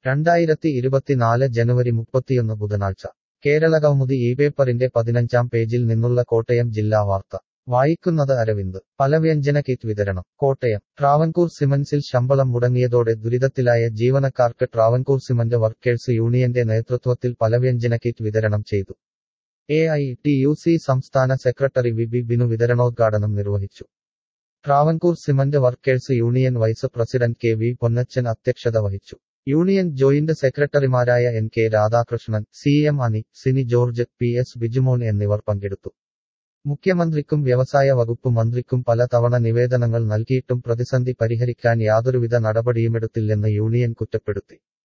രണ്ടായിരത്തി ഇരുപത്തിനാല് ജനുവരി മുപ്പത്തിയൊന്ന് ബുധനാഴ്ച കേരളകൗമുദി ഈ പേപ്പറിന്റെ പതിനഞ്ചാം പേജിൽ നിന്നുള്ള കോട്ടയം ജില്ലാ വാർത്ത വായിക്കുന്നത് അരവിന്ദ് പലവ്യഞ്ജന കിറ്റ് വിതരണം കോട്ടയം ട്രാവൻകൂർ സിമന്റ്സിൽ ശമ്പളം മുടങ്ങിയതോടെ ദുരിതത്തിലായ ജീവനക്കാർക്ക് ട്രാവൻകൂർ സിമന്റ് വർക്കേഴ്സ് യൂണിയന്റെ നേതൃത്വത്തിൽ പലവ്യഞ്ജന കിറ്റ് വിതരണം ചെയ്തു A I T U C സംസ്ഥാന സെക്രട്ടറി വി ബി ബിനു വിതരണോദ്ഘാടനം നിർവഹിച്ചു Travancore cement workers union vice president K V Ponnachan അധ്യക്ഷത വഹിച്ചു യൂണിയൻ ജോയിന്റ് സെക്രട്ടറിമാരായ N K Radhakrishnan C M Ani Cini George P S Bijumon എന്നിവർ പങ്കെടുത്തു മുഖ്യമന്ത്രിക്കും വ്യവസായ വകുപ്പ് മന്ത്രിക്കും പലതവണ നിവേദനങ്ങൾ നൽകിയിട്ടും പ്രതിസന്ധി പരിഹരിക്കാൻ യാതൊരുവിധ നടപടിയുമെടുത്തില്ലെന്ന് യൂണിയൻ കുറ്റപ്പെടുത്തി